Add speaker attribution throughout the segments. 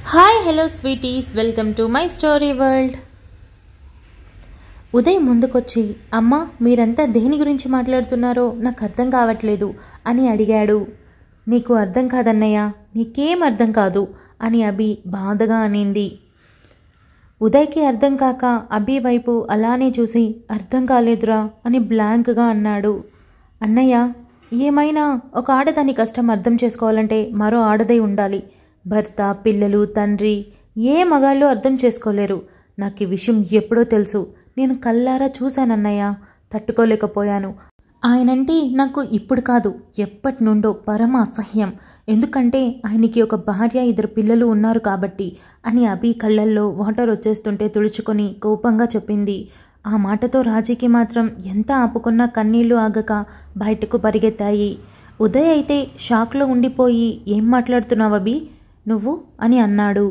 Speaker 1: hi hello sweeties welcome to my story world Uday ముందుకొచ్చి అమ్మ మీరంతా దేని గురించి మాట్లాడుతున్నారో నాకు అర్థం కావట్లేదు అని అడిగాడు నీకు అర్థం కాదన్నయ్య నీకేం అర్థం కాదు అని అభి బాధగా అనింది ఉదయ్కి అర్థం కాక అభి వైపు అలానే చూసి అర్థం కాలేదురా అని బ్లాంక్గా అన్నాడు అన్నయ్య ఏమైనా ఒక ఆడదాని కష్టం అర్థం చేసుకోవాలంటే మరో ఆడదై ఉండాలి భర్త పిల్లలు తండ్రి ఏ మగాళ్ళు అర్థం చేసుకోలేరు నాకు ఈ విషయం ఎప్పుడో తెలుసు నేను కల్లారా చూశానన్నయ్య తట్టుకోలేకపోయాను ఆయనంటే నాకు ఇప్పుడు కాదు ఎప్పటి నుండో పరమ అసహ్యం ఎందుకంటే ఆయనకి ఒక భార్య ఇద్దరు పిల్లలు ఉన్నారు కాబట్టి అని అభి కళ్ళల్లో వాటర్ వచ్చేస్తుంటే తుడుచుకొని కోపంగా చెప్పింది ఆ మాటతో రాజీకి మాత్రం ఎంత ఆపుకున్నా కన్నీళ్లు ఆగక బయటకు పరిగెత్తాయి ఉదయ్ అయితే షాక్లో ఉండిపోయి ఏం మాట్లాడుతున్నావు అభి నువ్వు అని అన్నాడు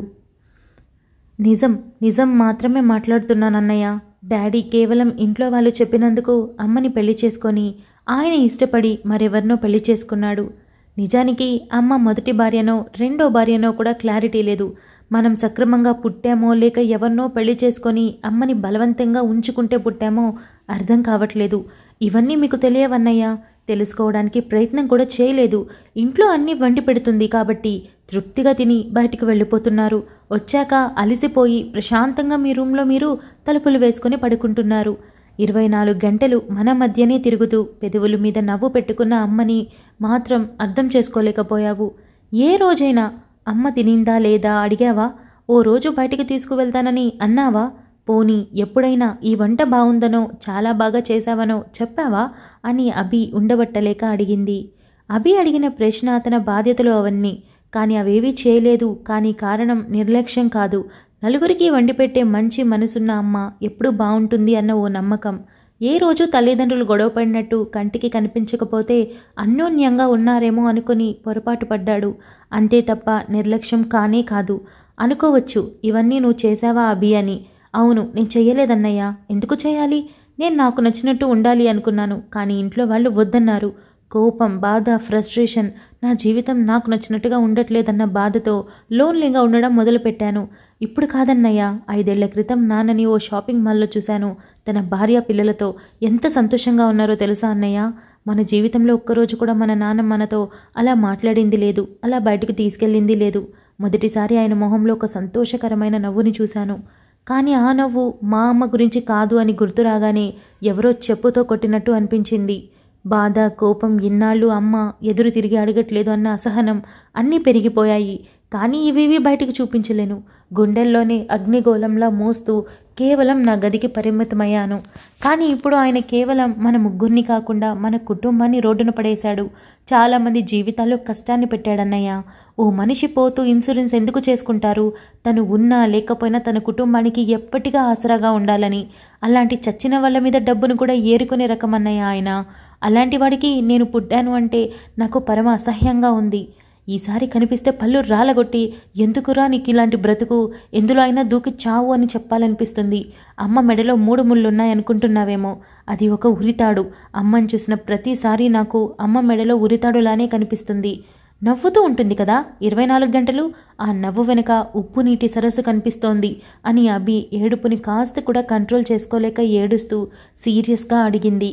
Speaker 1: నిజం నిజం మాత్రమే మాట్లాడుతున్నానన్నయ్య డాడీ కేవలం ఇంట్లో వాళ్ళు చెప్పినందుకు అమ్మని పెళ్లి చేసుకొని ఆయన ఇష్టపడి మరెవరినో పెళ్లి చేసుకున్నాడు నిజానికి అమ్మ మొదటి భార్యనో రెండో భార్యనో కూడా క్లారిటీ లేదు మనం సక్రమంగా పుట్టామో లేక ఎవరినో పెళ్లి చేసుకొని అమ్మని బలవంతంగా ఉంచుకుంటే పుట్టామో అర్థం కావట్లేదు ఇవన్నీ మీకు తెలియవన్నయ్యా తెలుసుకోవడానికి ప్రయత్నం కూడా చేయలేదు ఇంట్లో అన్నీ వండి పెడుతుంది కాబట్టి తృప్తిగా తిని బయటికి వెళ్ళిపోతున్నారు వచ్చాక అలసిపోయి ప్రశాంతంగా మీ రూమ్లో మీరు తలుపులు వేసుకొని పడుకుంటున్నారు ఇరవై నాలుగు గంటలు మన మధ్యనే తిరుగుతూ పెదవుల మీద నవ్వు పెట్టుకున్న అమ్మని మాత్రం అర్థం చేసుకోలేకపోయావు ఏ రోజైనా అమ్మ తినిందా లేదా అడిగావా ఓ రోజు బయటికి తీసుకువెళ్తానని అన్నావా పోనీ ఎప్పుడైనా ఈ వంట బాగుందనో చాలా బాగా చేశావనో చెప్పావా అని అభి ఉండబట్టలేక అడిగింది అభి అడిగిన ప్రశ్న అతని బాధ్యతలు అవన్నీ కానీ అవేవీ చేయలేదు కానీ కారణం నిర్లక్ష్యం కాదు నలుగురికి వండిపెట్టే మంచి మనసున్న అమ్మ ఎప్పుడూ బాగుంటుంది అన్న ఓ నమ్మకం ఏ రోజు తల్లిదండ్రులు గొడవపడినట్టు కంటికి కనిపించకపోతే అన్యోన్యంగా ఉన్నారేమో అనుకుని పొరపాటు పడ్డాడు అంతే తప్ప నిర్లక్ష్యం కానే కాదు అనుకోవచ్చు ఇవన్నీ నువ్వు చేశావా అభి అని అవును నేను చెయ్యలేదన్నయ్య ఎందుకు చేయాలి నేను నాకు నచ్చినట్టు ఉండాలి అనుకున్నాను కానీ ఇంట్లో వాళ్ళు వద్దన్నారు కోపం బాధ ఫ్రస్ట్రేషన్ నా జీవితం నాకు నచ్చినట్టుగా ఉండట్లేదన్న బాధతో లోన్లీగా ఉండడం మొదలుపెట్టాను ఇప్పుడు కాదన్నయ్య ఐదేళ్ల క్రితం నాన్నని ఓ షాపింగ్ మాల్లో చూశాను తన భార్య పిల్లలతో ఎంత సంతోషంగా ఉన్నారో తెలుసా అన్నయ్య మన జీవితంలో ఒక్కరోజు కూడా మన నాన్న మనతో అలా మాట్లాడింది లేదు అలా బయటకు తీసుకెళ్ళింది లేదు మొదటిసారి ఆయన మొహంలో ఒక సంతోషకరమైన నవ్వుని చూశాను కానీ ఆ నవ్వు మా అమ్మ గురించి కాదు అని గుర్తు రాగానే ఎవరో చెప్పుతో కొట్టినట్టు అనిపించింది బాధ కోపం ఇన్నాళ్ళు అమ్మ ఎదురు తిరిగి అడగట్లేదు అన్న అసహనం అన్నీ పెరిగిపోయాయి కానీ ఇవేవి బయటికి చూపించలేను గుండెల్లోనే అగ్నిగోళంలా మోస్తూ కేవలం నా గదికి పరిమితమయ్యాను కానీ ఇప్పుడు ఆయన కేవలం మన ముగ్గురిని కాకుండా మన కుటుంబాన్ని రోడ్డున పడేశాడు చాలామంది జీవితాల్లో కష్టాన్ని పెట్టాడన్నయ్య ఓ మనిషి పోతూ ఇన్సూరెన్స్ ఎందుకు చేసుకుంటారు తను ఉన్నా లేకపోయినా తన కుటుంబానికి ఎప్పటిగా ఆసరాగా ఉండాలని అలాంటి చచ్చిన వాళ్ళ మీద డబ్బును కూడా ఏరుకునే రకమన్నయ్య ఆయన అలాంటి వాడికి నేను పుట్టాను అంటే నాకు పరమ అసహ్యంగా ఉంది ఈసారి కనిపిస్తే పళ్ళు రాలగొట్టి ఎందుకురా నీకు ఇలాంటి బ్రతుకు ఎందులో అయినా దూకి చావు అని చెప్పాలనిపిస్తుంది అమ్మ మెడలో మూడు ముళ్ళున్నాయనుకుంటున్నావేమో అది ఒక ఉరితాడు అమ్మని చూసిన ప్రతిసారి నాకు అమ్మ మెడలో ఉరితాడులానే కనిపిస్తుంది నవ్వుతూ ఉంటుంది కదా ఇరవై నాలుగు గంటలు ఆ నవ్వు వెనుక ఉప్పు నీటి సరస్సు కనిపిస్తోంది అని అభి ఏడుపుని కాస్త కూడా కంట్రోల్ చేసుకోలేక ఏడుస్తూ సీరియస్గా అడిగింది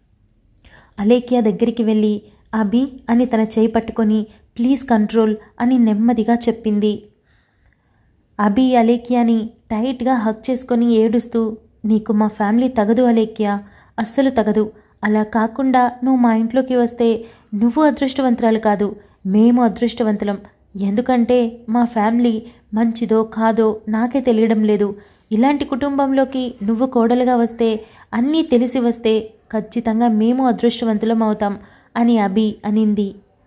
Speaker 1: అలేఖ్య దగ్గరికి వెళ్ళి అభి అని తన చేయి పట్టుకొని ప్లీజ్ కంట్రోల్ అని నెమ్మదిగా చెప్పింది అభి అలేఖ్యాని టైట్గా హక్ చేసుకొని ఏడుస్తూ నీకు మా ఫ్యామిలీ తగదు అలేఖ్య అస్సలు తగదు అలా కాకుండా నువ్వు మా ఇంట్లోకి వస్తే నువ్వు అదృష్టవంతురాలు కాదు మేము అదృష్టవంతులం ఎందుకంటే మా ఫ్యామిలీ మంచిదో కాదో నాకే తెలియడం లేదు ఇలాంటి కుటుంబంలోకి నువ్వు కోడలుగా వస్తే అన్నీ తెలిసి వస్తే ఖచ్చితంగా మేము అదృష్టవంతులం అవుతాం అని అభి అనింది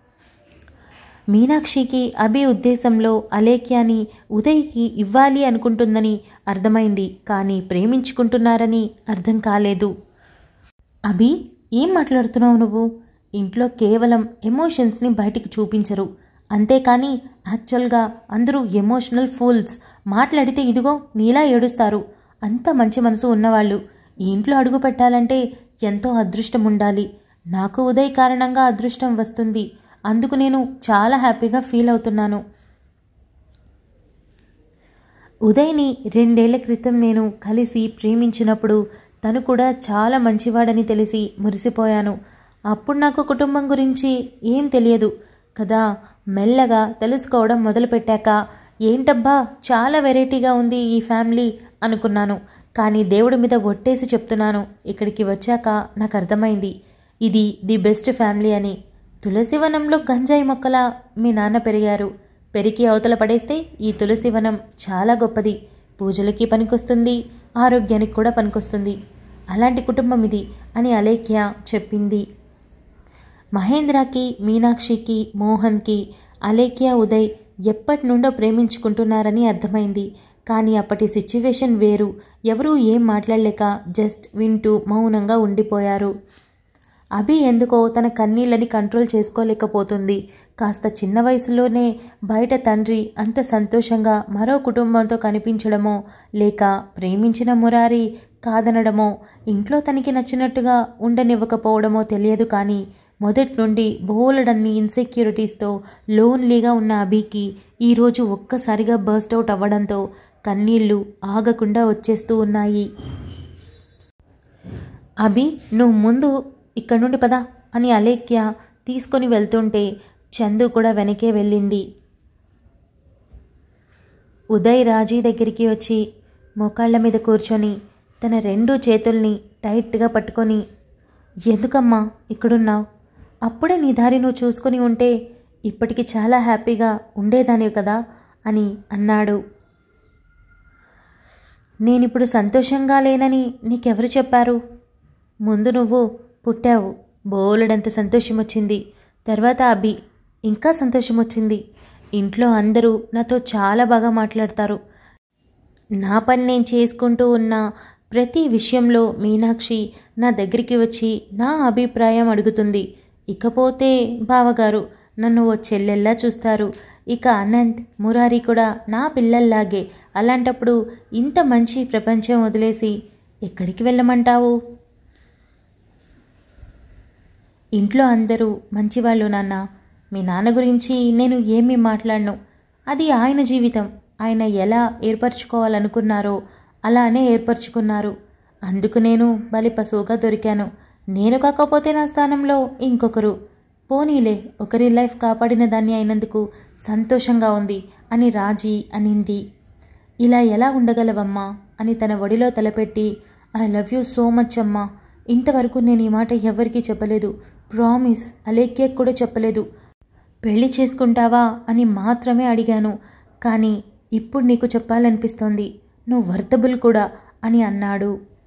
Speaker 1: మీనాక్షికి అభి ఉద్దేశంలో అలేఖ్యాని ఉదయ్కి ఇవ్వాలి అనుకుంటుందని అర్థమైంది కానీ ప్రేమించుకుంటున్నారని అర్థం కాలేదు అభి ఏం మాట్లాడుతున్నావు నువ్వు ఇంట్లో కేవలం ఎమోషన్స్ని బయటికి చూపించరు అంతేకాని యాక్చువల్గా అందరూ ఎమోషనల్ ఫూల్స్ మాట్లాడితే ఇదిగో నీలా ఏడుస్తారు అంత మంచి మనసు ఉన్నవాళ్ళు ఈ ఇంట్లో అడుగు పెట్టాలంటే ఎంతో అదృష్టం ఉండాలి నాకు ఉదయ్ కారణంగా అదృష్టం వస్తుంది అందుకు నేను చాలా హ్యాపీగా ఫీల్ అవుతున్నాను ఉదయ్ని రెండేళ్ల క్రితం నేను కలిసి ప్రేమించినప్పుడు తను కూడా చాలా మంచివాడని తెలిసి మురిసిపోయాను అప్పుడు నాకు కుటుంబం గురించి ఏం తెలియదు కదా మెల్లగా తెలుసుకోవడం మొదలుపెట్టాక ఏంటబ్బా చాలా వెరైటీగా ఉంది ఈ ఫ్యామిలీ అనుకున్నాను కానీ దేవుడి మీద ఒట్టేసి చెప్తున్నాను ఇక్కడికి వచ్చాక నాకు అర్థమైంది ఇది ది బెస్ట్ ఫ్యామిలీ అని తులసివనంలో గంజాయి మొక్కల మీ నాన్న పెరిగారు పెరిగి అవతల పడేస్తే ఈ తులసివనం చాలా గొప్పది పూజలకి పనికొస్తుంది ఆరోగ్యానికి కూడా పనికొస్తుంది అలాంటి కుటుంబం ఇది అని అలేఖ్య చెప్పింది మహేంద్రకి మీనాక్షికి మోహన్కి అలేఖ్య ఉదయ్ ఎప్పటి నుండో ప్రేమించుకుంటున్నారని అర్థమైంది కానీ అప్పటి సిచ్యువేషన్ వేరు ఎవరూ ఏం మాట్లాడలేక జస్ట్ వింటూ మౌనంగా ఉండిపోయారు అభి ఎందుకో తన కన్నీళ్ళని కంట్రోల్ చేసుకోలేకపోతుంది కాస్త చిన్న వయసులోనే బయట తండ్రి అంత సంతోషంగా మరో కుటుంబంతో కనిపించడమో లేక ప్రేమించిన మురారి కాదనడమో ఇంట్లో తనకి నచ్చినట్టుగా ఉండనివ్వకపోవడమో తెలియదు కానీ మొదటి నుండి బోలెడన్ని ఇన్సెక్యూరిటీస్తో లోన్లీగా ఉన్న అభికి ఈరోజు ఒక్కసారిగా బర్స్ట్ అవుట్ అవ్వడంతో కన్నీళ్లు ఆగకుండా వచ్చేస్తూ ఉన్నాయి అభి నువ్వు ముందు ఇక్కడ నుండి పదా అని అలేఖ్య తీసుకొని వెళ్తుంటే చందు కూడా వెనకే వెళ్ళింది ఉదయ్ రాజీ దగ్గరికి వచ్చి మోకాళ్ళ మీద కూర్చొని తన రెండు చేతుల్ని టైట్గా పట్టుకొని ఎందుకమ్మా ఇక్కడున్నావు అప్పుడే నీ దారి నువ్వు చూసుకుని ఉంటే ఇప్పటికి చాలా హ్యాపీగా ఉండేదానివి కదా అని అన్నాడు నేనిప్పుడు సంతోషంగా లేనని నీకెవరు చెప్పారు ముందు నువ్వు పుట్టావు బోలెడంత సంతోషం వచ్చింది తర్వాత అభి ఇంకా సంతోషం వచ్చింది ఇంట్లో అందరూ నాతో చాలా బాగా మాట్లాడతారు నా పని నేను చేసుకుంటూ ఉన్న ప్రతి విషయంలో మీనాక్షి నా దగ్గరికి వచ్చి నా అభిప్రాయం అడుగుతుంది ఇకపోతే బావగారు నన్ను ఓ చెల్లెల్లా చూస్తారు ఇక అనంత్ మురారి కూడా నా పిల్లల్లాగే అలాంటప్పుడు ఇంత మంచి ప్రపంచం వదిలేసి ఎక్కడికి వెళ్ళమంటావు ఇంట్లో అందరూ మంచివాళ్ళు నాన్న మీ నాన్న గురించి నేను ఏమీ మాట్లాడను అది ఆయన జీవితం ఆయన ఎలా ఏర్పరచుకోవాలనుకున్నారో అలానే ఏర్పరచుకున్నారు అందుకు నేను బలి పశువుగా దొరికాను నేను కాకపోతే నా స్థానంలో ఇంకొకరు పోనీలే ఒకరి లైఫ్ కాపాడిన దాన్ని అయినందుకు సంతోషంగా ఉంది అని రాజీ అనింది ఇలా ఎలా ఉండగలవమ్మా అని తన ఒడిలో తలపెట్టి I love you so much అమ్మా ఇంతవరకు నేను ఈ మాట ఎవరికీ చెప్పలేదు ప్రామిస్ అలేఖ్యకు కూడా చెప్పలేదు పెళ్లి చేసుకుంటావా అని మాత్రమే అడిగాను కానీ ఇప్పుడు నీకు చెప్పాలనిపిస్తోంది నువ్వు వర్తబుల్ కూడా అని అన్నాడు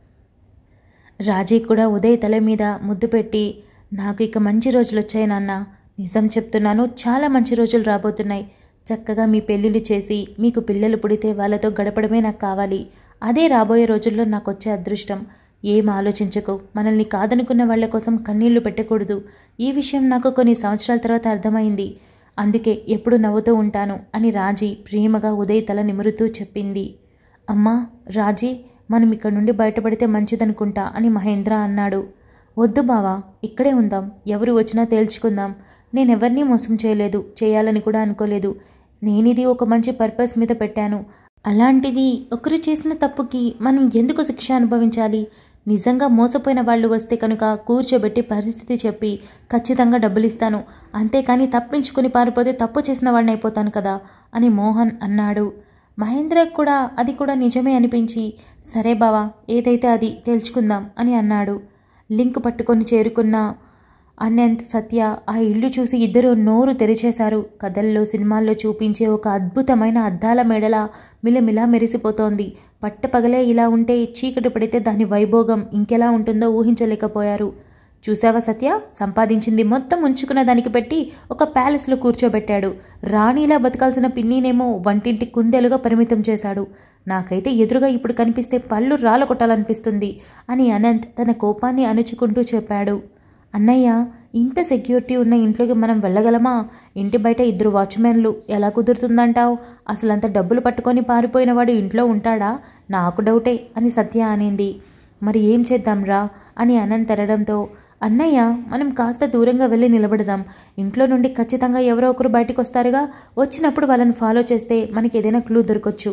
Speaker 1: రాజీ కూడా ఉదయ్ తల మీద ముద్దు పెట్టి నాకు ఇక మంచి రోజులు వచ్చాయి నాన్న నిజం చెప్తున్నాను చాలా మంచి రోజులు రాబోతున్నాయి చక్కగా మీ పెళ్ళిళ్ళు చేసి మీకు పిల్లలు పుడితే వాళ్ళతో గడపడమే నాకు కావాలి అదే రాబోయే రోజుల్లో నాకు వచ్చే అదృష్టం ఏం ఆలోచించకు మనల్ని కాదనుకున్న వాళ్ళ కోసం కన్నీళ్లు పెట్టకూడదు ఈ విషయం నాకు కొన్ని సంవత్సరాల తర్వాత అర్థమైంది అందుకే ఎప్పుడు నవ్వుతూ ఉంటాను అని రాజీ ప్రేమగా ఉదయ్ తల నిమురుతూ చెప్పింది అమ్మా రాజీ మనం ఇక్కడ నుండి బయటపడితే మంచిదనుకుంటా అని మహేంద్ర అన్నాడు వద్దు బావా ఇక్కడే ఉందాం ఎవరు వచ్చినా తేల్చుకుందాం నేనెవరినీ మోసం చేయలేదు చేయాలని కూడా అనుకోలేదు నేనిది ఒక మంచి పర్పస్ మీద పెట్టాను అలాంటిది ఒకరు చేసిన తప్పుకి మనం ఎందుకు శిక్ష అనుభవించాలి నిజంగా మోసపోయిన వాళ్ళు వస్తే కనుక కూర్చోబెట్టి పరిస్థితి చెప్పి ఖచ్చితంగా డబ్బులు ఇస్తాను అంతేకాని తప్పించుకుని పారిపోతే తప్పు చేసిన వాడిని అయిపోతాను కదా అని మోహన్ అన్నాడు మహేంద్రకు కూడా అది కూడా నిజమే అనిపించి సరే బావా ఏదైతే అది తేల్చుకుందాం అని అన్నాడు లింక్ పట్టుకొని చేరుకున్న అనంత్ సత్య ఆ ఇల్లు చూసి ఇద్దరు నోరు తెరిచేశారు కథల్లో సినిమాల్లో చూపించే ఒక అద్భుతమైన అద్దాల మేడలా మిలమిలా మెరిసిపోతోంది పట్టపగలే ఇలా ఉంటే చీకటి పడితే దాని వైభోగం ఇంకెలా ఉంటుందో ఊహించలేకపోయారు చూసావా సత్య సంపాదించింది మొత్తం ఉంచుకున్న దానికి పెట్టి ఒక ప్యాలెస్లో కూర్చోబెట్టాడు రాణిలా బతకాల్సిన పిన్నినేమో వంటింటి కుందేలుగా పరిమితం చేశాడు నాకైతే ఎదురుగా ఇప్పుడు కనిపిస్తే పళ్ళు రాళ్ళ కొట్టాలనిపిస్తుంది అని అనంత్ తన కోపాన్ని అణుచుకుంటూ చెప్పాడు అన్నయ్య ఇంత సెక్యూరిటీ ఉన్న ఇంట్లోకి మనం వెళ్ళగలమా ఇంటి బయట ఇద్దరు వాచ్మెన్లు ఎలా కుదురుతుందంటావు అసలు అంత డబ్బులు పట్టుకొని పారిపోయిన వాడు ఇంట్లో ఉంటాడా నాకు డౌటే అని సత్య అనింది మరి ఏం చేద్దాంరా అని అనంత్ అనడంతో అన్నయ్య మనం కాస్త దూరంగా వెళ్ళి నిలబడదాం ఇంట్లో నుండి ఖచ్చితంగా ఎవరో ఒకరు బయటకు వస్తారుగా వచ్చినప్పుడు వాళ్ళని ఫాలో చేస్తే మనకి ఏదైనా క్లూ దొరకొచ్చు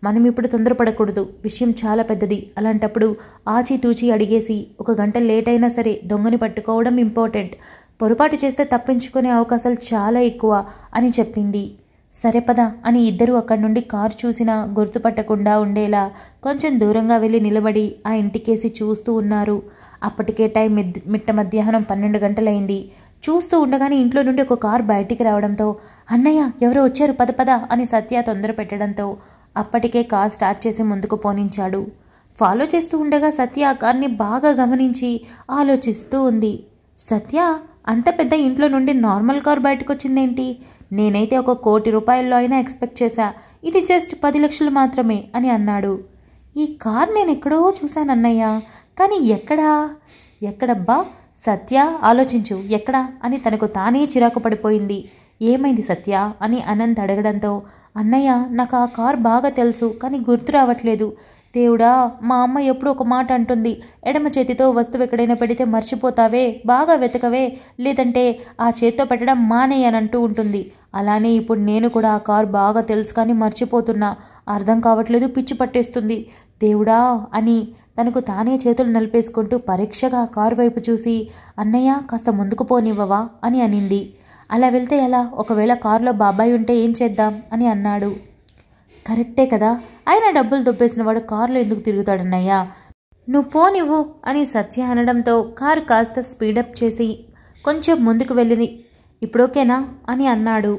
Speaker 1: మనం ఇప్పుడు తొందరపడకూడదు విషయం చాలా పెద్దది అలాంటప్పుడు ఆచితూచి అడిగేసి ఒక గంట లేట్ అయినా సరే దొంగని పట్టుకోవడం ఇంపార్టెంట్ పొరపాటు చేస్తే తప్పించుకునే అవకాశాలు చాలా ఎక్కువ అని చెప్పింది సరే పద అని ఇద్దరూ అక్కడి నుండి కారు చూసినా గుర్తుపట్టకుండా ఉండేలా కొంచెం దూరంగా వెళ్ళి నిలబడి ఆ ఇంటికేసి చూస్తూ ఉన్నారు అప్పటికే టైం మిడ్ మిట్ట మధ్యాహ్నం పన్నెండు గంటలైంది చూస్తూ ఉండగానే ఇంట్లో నుండి ఒక కారు బయటికి రావడంతో అన్నయ్య ఎవరో వచ్చారు పద పద అని సత్య తొందర పెట్టడంతో అప్పటికే కార్ స్టార్ట్ చేసి ముందుకు పోనించాడు ఫాలో చేస్తూ ఉండగా సత్య ఆ కార్ని బాగా గమనించి ఆలోచిస్తూ ఉంది సత్య అంత పెద్ద ఇంట్లో నుండి నార్మల్ కార్ బయటకు వచ్చిందేంటి నేనైతే ఒక కోటి రూపాయల్లో అయినా ఎక్స్పెక్ట్ చేశా ఇది జస్ట్ పది లక్షలు మాత్రమే అని అన్నాడు ఈ కార్ నేను ఎక్కడో చూశానన్నయ్య కానీ ఎక్కడా ఎక్కడబ్బా సత్య ఆలోచించు ఎక్కడా అని తనకు తానే చిరాకు పడిపోయింది ఏమైంది సత్య అని అనంత్ అడగడంతో అన్నయ్య నాకు ఆ కార్ బాగా తెలుసు కానీ గుర్తు రావట్లేదు దేవుడా మా అమ్మ ఎప్పుడు ఒక మాట అంటుంది ఎడమ చేతితో వస్తువు ఎక్కడైనా పెడితే మర్చిపోతావే బాగా వెతకవే లేదంటే ఆ చేత్తో పెట్టడం మానేయ్ అని అంటూ ఉంటుంది అలానే ఇప్పుడు నేను కూడా ఆ కార్ బాగా తెలుసు కానీ మర్చిపోతున్నా అర్థం కావట్లేదు పిచ్చి పట్టేస్తుంది దేవుడా అని తనకు తానే చేతులు నలిపేసుకుంటూ పరీక్షగా ఆ కారు వైపు చూసి అన్నయ్య కాస్త ముందుకు పోనివ్వవా అని అనింది అలా వెళ్తే ఎలా ఒకవేళ కారులో బాబాయ్ ఉంటే ఏం చేద్దాం అని అన్నాడు కరెక్టే కదా ఆయన డబ్బులు దొబ్బేసిన వాడు కారులో ఎందుకు తిరుగుతాడన్నయ్యా నువ్వు పోనివ్వు అని సత్య అనడంతో కారు కాస్త స్పీడప్ చేసి కొంచెం ముందుకు వెళ్ళింది ఇప్పుడు ఓకేనా అని అన్నాడు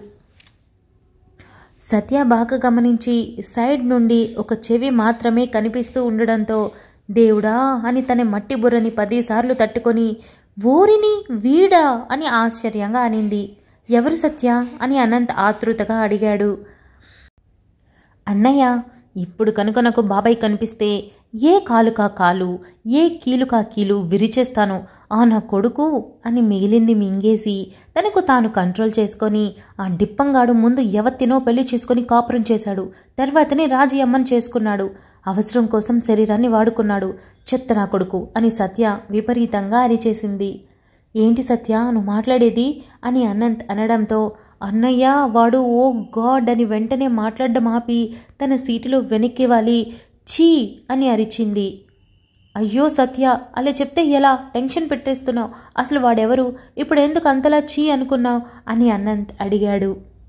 Speaker 1: సత్య బాగా గమనించి సైడ్ నుండి ఒక చెవి మాత్రమే కనిపిస్తూ ఉండడంతో దేవుడా అని తన మట్టి బుర్రని పదిసార్లు తట్టుకొని ఊరిని వీడా అని ఆశ్చర్యంగా అనింది ఎవరు సత్య అని అనంత్ ఆతృతగా అడిగాడు అన్నయ్య ఇప్పుడు కనుక నాకు బాబాయ్ కనిపిస్తే ఏ కాలుకా కాలు ఏ కీలుకా కీలు విరిచేస్తాను ఆ నా కొడుకు అని మిగిలింది మింగేసి తనకు తాను కంట్రోల్ చేసుకొని ఆ డిప్పంగాడు ముందు ఎవత్తినో పెళ్లి చేసుకొని కాపురం చేశాడు తర్వాతనే రాజీ అమ్మని చేసుకున్నాడు అవసరం కోసం శరీరాన్ని వాడుకున్నాడు చెత్త నా కొడుకు అని సత్య విపరీతంగా అరిచేసింది ఏంటి సత్య నువ్వు మాట్లాడేది అని అనంత్ అనడంతో అన్నయ్య వాడు ఓ గాడ్ అని వెంటనే మాట్లాడడం ఆపి తన సీటులో వెనక్కి వాలి ఛీ అని అరిచింది అయ్యో సత్య అలా చెప్తే ఎలా టెన్షన్ పెట్టేస్తున్నావు అసలు వాడెవరు ఇప్పుడు ఎందుకు అంతలా చీ అనుకున్నావు అని అనంత్ అడిగాడు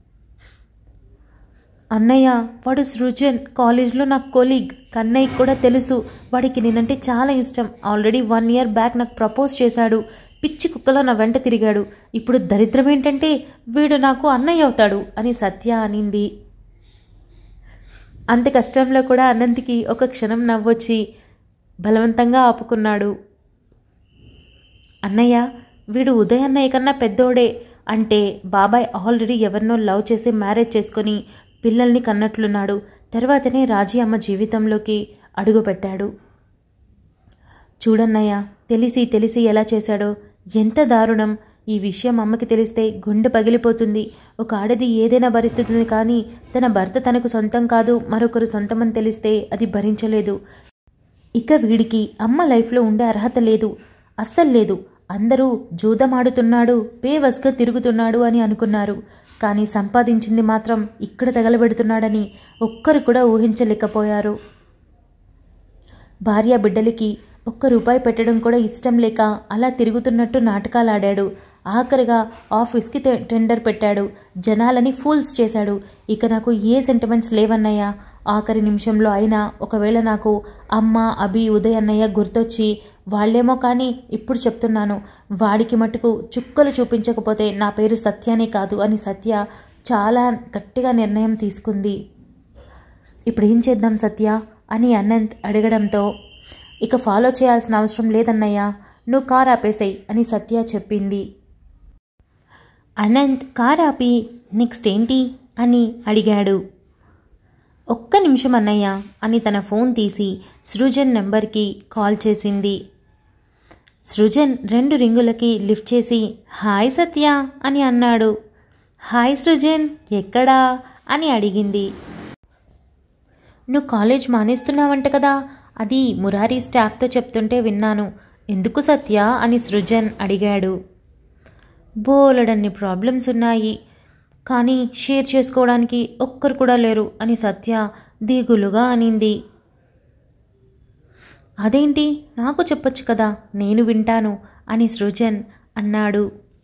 Speaker 1: అన్నయ్య వాడు సృజన్ కాలేజ్లో నా కొలీగ్ కన్నయ్యకి కూడా తెలుసు వాడికి నేనంటే చాలా ఇష్టం ఆల్రెడీ వన్ ఇయర్ బ్యాక్ నాకు ప్రపోజ్ చేశాడు పిచ్చి కుక్కలో నా వెంట తిరిగాడు ఇప్పుడు దరిద్రం ఏంటంటే వీడు నాకు అన్నయ్య అవుతాడు అని సత్య అనింది అంత కష్టంలో కూడా అనంత్కి ఒక క్షణం నవ్వొచ్చి బలవంతంగా ఆపుకున్నాడు అన్నయ్య వీడు ఉదయ్ అన్నయ్య కన్నా పెద్దోడే అంటే బాబాయ్ ఆల్రెడీ ఎవరినో లవ్ చేసి మ్యారేజ్ చేసుకొని పిల్లల్ని కన్నట్లున్నాడు తర్వాతనే రాజీ అమ్మ జీవితంలోకి అడుగుపెట్టాడు చూడన్నయ్య తెలిసి తెలిసి ఎలా చేశాడో ఎంత దారుణం ఈ విషయం అమ్మకి తెలిస్తే గుండె పగిలిపోతుంది ఒక ఆడది ఏదైనా భరిస్తుంది కానీ తన భర్త తనకు సొంతం కాదు మరొకరు సొంతమని తెలిస్తే అది భరించలేదు ఇక వీడికి అమ్మ లైఫ్లో ఉండే అర్హత లేదు అస్సలు లేదు అందరూ జూదమాడుతున్నాడు పేవస్గా తిరుగుతున్నాడు అని అనుకున్నారు కానీ సంపాదించింది మాత్రం ఇక్కడ తగలబెడుతున్నాడని ఒక్కరు కూడా ఊహించలేకపోయారు భార్య బిడ్డలకి ఒక్క రూపాయి పెట్టడం కూడా ఇష్టం లేక అలా తిరుగుతున్నట్టు నాటకాలాడాడు ఆఖరిగా ఆఫీస్కి టె- టెండర్ పెట్టాడు జనాలని ఫూల్స్ చేశాడు ఇక నాకు ఏ సెంటిమెంట్స్ లేవన్నయ్య ఆఖరి నిమిషంలో అయినా ఒకవేళ నాకు అమ్మ అభి ఉదయ్ అన్నయ్య గుర్తొచ్చి వాళ్ళేమో కానీ ఇప్పుడు చెప్తున్నాను వాడికి మటుకు చుక్కలు చూపించకపోతే నా పేరు సత్యానే కాదు అని సత్య చాలా గట్టిగా నిర్ణయం తీసుకుంది ఇప్పుడు ఏం చేద్దాం సత్య అని అనంత్ అడగడంతో ఇక ఫాలో చేయాల్సిన అవసరం లేదన్నయ్య నువ్వు కార్ ఆపేసేయ్ అని సత్య చెప్పింది అనంత్ కార్ ఆపి నెక్స్ట్ ఏంటి అని అడిగాడు ఒక్క నిమిషం అన్నయ్య అని తన ఫోన్ తీసి సృజన్ నెంబర్కి కాల్ చేసింది సృజన్ రెండు రింగులకి లిఫ్ట్ చేసి హాయ్ సత్య అని అన్నాడు హాయ్ సృజన్ ఎక్కడా అని అడిగింది నువ్వు కాలేజ్ మానేస్తున్నావంట కదా అది మురారి స్టాఫ్తో చెప్తుంటే విన్నాను ఎందుకు సత్య అని సృజన్ అడిగాడు బోలెడన్ని ప్రాబ్లమ్స్ ఉన్నాయి కానీ షేర్ చేసుకోవడానికి ఒక్కరు కూడా లేరు అని సత్య దిగులుగా అనింది అదేంటి నాకు చెప్పొచ్చు కదా నేను వింటాను అని సృజన్ అన్నాడు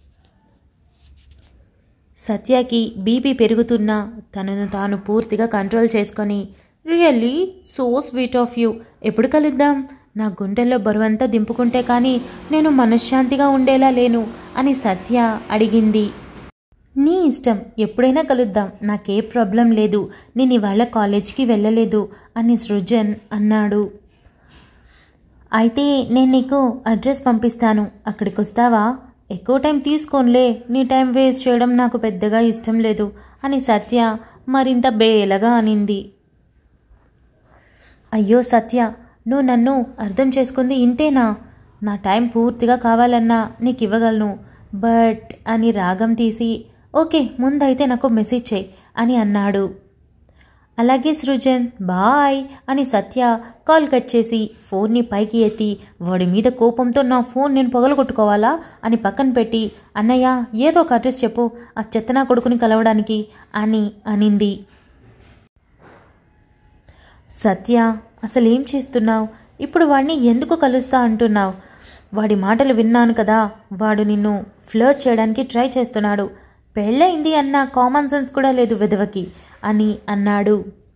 Speaker 1: సత్యకి బీపీ పెరుగుతున్నా తనను తాను పూర్తిగా కంట్రోల్ చేసుకొని really so sweet of you ఎప్పుడు కలుద్దాం నా గుండెల్లో బరువంతా దింపుకుంటే కానీ నేను మనశ్శాంతిగా ఉండేలా లేను అని సత్య అడిగింది నీ ఇష్టం ఎప్పుడైనా కలుద్దాం నాకే ప్రాబ్లం లేదు నేను ఇవాళ కాలేజ్కి వెళ్ళలేదు అని సృజన్ అన్నాడు అయితే నేను నీకు అడ్రస్ పంపిస్తాను అక్కడికి వస్తావా ఎక్కువ టైం తీసుకోనులే నీ టైం వేస్ట్ చేయడం నాకు పెద్దగా ఇష్టం లేదు అని సత్య మరింత బేలగా అనింది అయ్యో సత్య నువ్వు నన్ను అర్థం చేసుకుంది ఇంతేనా నా టైం పూర్తిగా కావాలన్నా నీకు ఇవ్వగలను బట్ అని రాగం తీసి ఓకే ముందైతే నాకు మెసేజ్ చేయి అని అన్నాడు అలాగే సృజన్ బాయ్ అని సత్య కాల్ కట్ చేసి ఫోన్ని పైకి ఎత్తి వాడి మీద కోపంతో నా ఫోన్ నేను పగలగొట్టుకోవాలా అని పక్కన పెట్టి అన్నయ్య ఏదో ఒక అడ్రస్ చెప్పు ఆ చెత్తనా కొడుకుని కలవడానికి అని అనింది సత్య అసలు ఏం చేస్తున్నావు ఇప్పుడు వాడిని ఎందుకు కలుస్తా అంటున్నావు వాడి మాటలు విన్నాను కదా వాడు నిన్ను ఫ్లర్ట్ చేయడానికి ట్రై చేస్తున్నాడు పెళ్ళయింది అన్న కామన్ సెన్స్ కూడా లేదు విధవకి అని అన్నాడు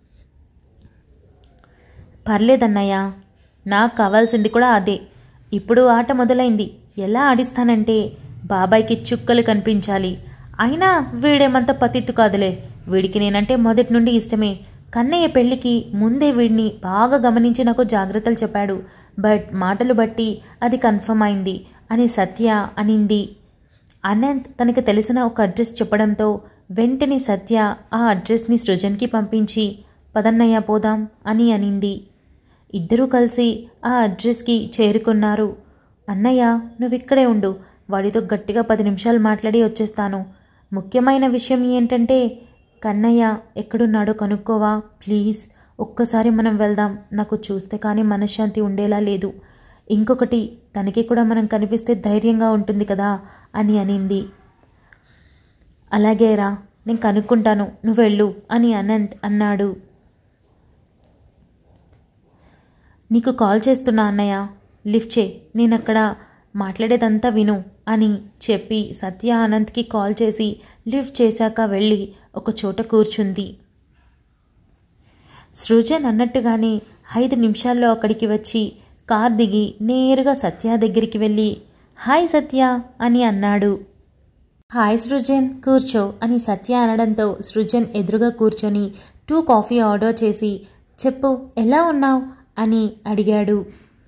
Speaker 1: పర్లేదన్నయ్య నాకు కావాల్సింది కూడా అదే ఇప్పుడు ఆట మొదలైంది ఎలా ఆడిస్తానంటే బాబాయ్కి చుక్కలు కనిపించాలి అయినా వీడేమంత పతిత్తు కాదులే వీడికి నేనంటే మొదటి నుండి ఇష్టమే కన్నయ్య పెళ్లికి ముందే వీడిని బాగా గమనించి నాకు జాగ్రత్తలు చెప్పాడు బట్ మాటలు బట్టి అది కన్ఫర్మ్ అయింది అని సత్య అనింది అనంత్ తనకు తెలిసిన ఒక అడ్రస్ చెప్పడంతో వెంటనే సత్య ఆ అడ్రస్ని సృజన్కి పంపించి పదన్నయ్య పోదాం అని అనింది ఇద్దరూ కలిసి ఆ అడ్రస్కి చేరుకున్నారు అన్నయ్య నువ్విక్కడే ఉండు వాడితో గట్టిగా పది నిమిషాలు మాట్లాడి వచ్చేస్తాను ముఖ్యమైన విషయం ఏంటంటే కన్నయ్య ఎక్కడున్నాడో కనుక్కోవా ప్లీజ్ ఒక్కసారి మనం వెళ్దాం నాకు చూస్తే కానీ మనశ్శాంతి ఉండేలా లేదు ఇంకొకటి తనకి కూడా మనం కనిపిస్తే ధైర్యంగా ఉంటుంది కదా అని అనింది అలాగే రా నేను కనుక్కుంటాను నువ్వు వెళ్ళు అని అనంత్ అన్నాడు నీకు కాల్ చేస్తున్నా అన్నయ్య లిఫ్ట్ చే నేను అక్కడ మాట్లాడేదంతా విను అని చెప్పి సత్య అనంత్కి కాల్ చేసి లిఫ్ట్ చేశాక వెళ్ళి ఒక చోట కూర్చుంది సృజన్ అన్నట్టుగానే ఐదు నిమిషాల్లో అక్కడికి వచ్చి కార్ దిగి నేరుగా సత్య దగ్గరికి వెళ్ళి హాయ్ సత్య అని అన్నాడు హాయ్ సృజన్ కూర్చో అని సత్య అనడంతో సృజన్ ఎదురుగా కూర్చొని టూ కాఫీ ఆర్డర్ చేసి చెప్పు ఎలా ఉన్నావు అని అడిగాడు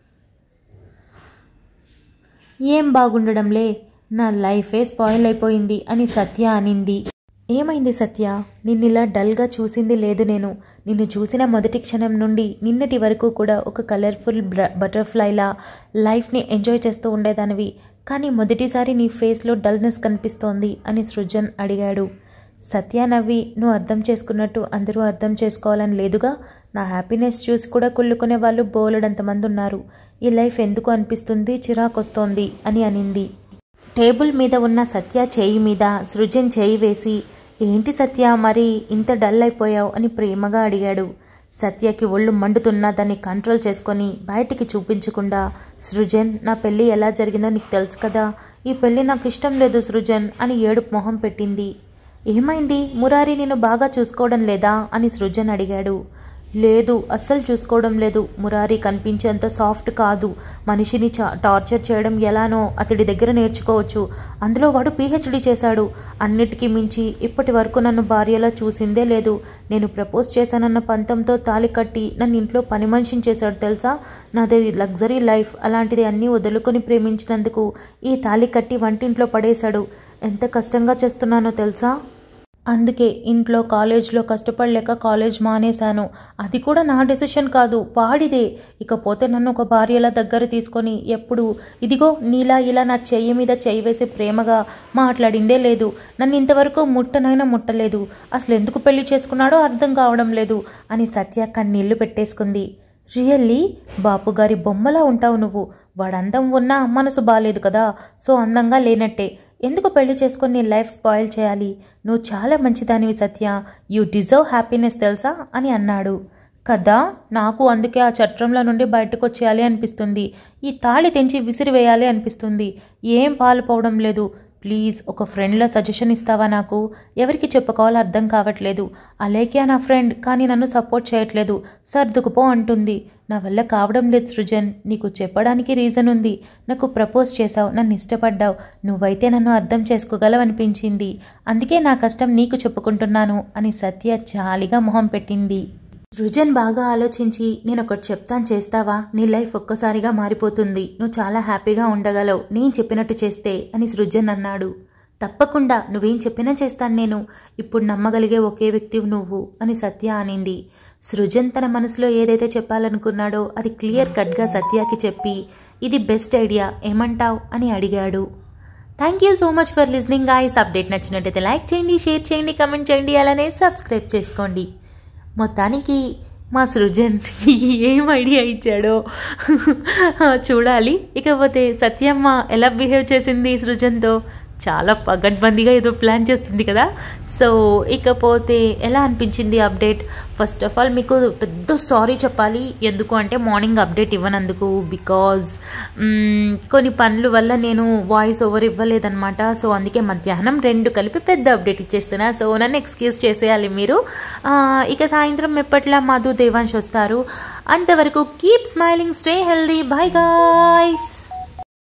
Speaker 1: ఏం బాగుండడంలే నా లైఫే స్పాయిల్ అయిపోయింది అని సత్య అనింది ఏమైంది సత్య నిన్నిలా డల్గా చూసింది లేదు నేను నిన్ను చూసిన మొదటి క్షణం నుండి నిన్నటి వరకు కూడా ఒక కలర్ఫుల్ బటర్ఫ్లైలా లైఫ్ని ఎంజాయ్ చేస్తూ ఉండేదానివి కానీ మొదటిసారి నీ ఫేస్లో డల్నెస్ కనిపిస్తోంది అని సృజన్ అడిగాడు సత్య నవ్వి నువ్వు అర్థం చేసుకున్నట్టు అందరూ అర్థం చేసుకోవాలని లేదుగా నా హ్యాపీనెస్ చూసి కూడా కుళ్ళుకునే వాళ్ళు బోలెడంతమంది ఉన్నారు ఈ లైఫ్ ఎందుకు అనిపిస్తుంది చిరాకొస్తోంది అని అనింది టేబుల్ మీద ఉన్న సత్య చేయి మీద సృజన్ చేయి వేసి ఏంటి సత్య మరి ఇంత డల్ అయిపోయావు అని ప్రేమగా అడిగాడు సత్యకి ఒళ్ళు మండుతున్నా దాన్ని కంట్రోల్ చేసుకొని బయటికి చూపించకుండా సృజన్ నా పెళ్ళి ఎలా జరిగిందో నీకు తెలుసు కదా ఈ పెళ్ళి నాకు ఇష్టం లేదు సృజన్ అని ఏడుపు మొహం పెట్టింది ఏమైంది మురారి నేను బాగా చూసుకోవడం లేదా అని సృజన్ అడిగాడు లేదు అస్సలు చూసుకోవడం లేదు మురారి కనిపించేంత సాఫ్ట్ కాదు మనిషిని చా టార్చర్ చేయడం ఎలానో అతడి దగ్గర నేర్చుకోవచ్చు అందులో వాడు పీహెచ్డీ చేశాడు అన్నిటికీ మించి ఇప్పటి వరకు నన్ను భార్యలా చూసిందే లేదు నేను ప్రపోజ్ చేశానన్న పంతంతో తాలి కట్టి నన్ను ఇంట్లో పని మనిషిని చేశాడు తెలుసా నాది లగ్జరీ లైఫ్ అలాంటిది అన్నీ వదులుకొని ప్రేమించినందుకు ఈ తాలి కట్టి వంటింట్లో పడేశాడు ఎంత కష్టంగా చేస్తున్నానో తెలుసా అందుకే ఇంట్లో కాలేజ్లో కష్టపడలేక కాలేజ్ మానేశాను అది కూడా నా డెసిషన్ కాదు వాడిదే ఇకపోతే నన్ను ఒక భార్యలా దగ్గర తీసుకొని ఎప్పుడు ఇదిగో నీలా ఇలా నా చెయ్యి మీద చెయ్యి వేసి ప్రేమగా మాట్లాడిందే లేదు నన్ను ఇంతవరకు ముట్టనైనా ముట్టలేదు అసలు ఎందుకు పెళ్లి చేసుకున్నాడో అర్థం కావడం లేదు అని సత్య కన్నీళ్లు పెట్టేసుకుంది రియల్లీ బాపుగారి బొమ్మలా ఉంటావు నువ్వు వాడు అందం ఉన్నా మనసు బాలేదు కదా సో అందంగా లేనట్టే ఎందుకు పెళ్లి చేసుకొని నీ లైఫ్ స్పాయిల్ చేయాలి నువ్వు చాలా మంచిదానివి సత్య యూ డిజర్వ్ హ్యాపీనెస్ తెలుసా అని అన్నాడు కదా నాకు అందుకే ఆ చట్రంలో నుండి బయటకు వచ్చేయాలి అనిపిస్తుంది ఈ తాళి తెంచి విసిరివేయాలి అనిపిస్తుంది ఏం పాలుపోవడం లేదు ప్లీజ్ ఒక ఫ్రెండ్లా సజెషన్ ఇస్తావా నాకు ఎవరికి చెప్పుకోవాలో అర్థం కావట్లేదు అలేకే నా ఫ్రెండ్ కానీ నన్ను సపోర్ట్ చేయట్లేదు సర్దుకుపో అంటుంది నా వల్ల కావడం లేదు సృజన్ నీకు చెప్పడానికి రీజన్ ఉంది నాకు ప్రపోజ్ చేశావు నన్ను ఇష్టపడ్డావు నువ్వైతే నన్ను అర్థం చేసుకోగలవనిపించింది అందుకే నా కష్టం నీకు చెప్పుకుంటున్నాను అని సత్య జాలిగా మొహం పెట్టింది సృజన్ బాగా ఆలోచించి నేను ఒకటి చెప్తాను చేస్తావా నీ లైఫ్ ఒక్కసారిగా మారిపోతుంది నువ్వు చాలా హ్యాపీగా ఉండగలవు నేను చెప్పినట్టు చేస్తే అని సృజన్ అన్నాడు తప్పకుండా నువ్వేం చెప్పినా చేస్తాను నేను ఇప్పుడు నమ్మగలిగే ఒకే వ్యక్తి నువ్వు అని సత్య అనింది సృజన్ తన మనసులో ఏదైతే చెప్పాలనుకున్నాడో అది క్లియర్ కట్గా సత్యకి చెప్పి ఇది బెస్ట్ ఐడియా ఏమంటావ్ అని అడిగాడు thank you so much for listening guys update నచ్చినట్టయితే లైక్ చేయండి షేర్ చేయండి కమెంట్ చేయండి అలానే సబ్స్క్రైబ్ చేసుకోండి మొత్తానికి మా సృజన్ ఏం ఐడియా ఇచ్చాడో చూడాలి ఇకపోతే సత్యమ్మ ఎలా బిహేవ్ చేసింది సృజన్తో చాలా పగడ్బందీగా ఏదో ప్లాన్ చేస్తుంది కదా సో ఇకపోతే ఎలా అనిపించింది అప్డేట్ ఫస్ట్ ఆఫ్ ఆల్ మీకు పెద్ద సారీ చెప్పాలి ఎందుకు అంటే మార్నింగ్ అప్డేట్ ఇవ్వనందుకు బికాజ్ కొన్ని పనుల వల్ల నేను వాయిస్ ఓవర్ ఇవ్వలేదన్నమాట సో అందుకే మధ్యాహ్నం రెండు కలిపి పెద్ద అప్డేట్ ఇచ్చేస్తున్నా సో నన్ను ఎక్స్క్యూజ్ చేసేయాలి మీరు ఇక సాయంత్రం ఎప్పట్లా మధు దేవాంశ్ వస్తారు అంతవరకు keep smiling stay healthy bye guys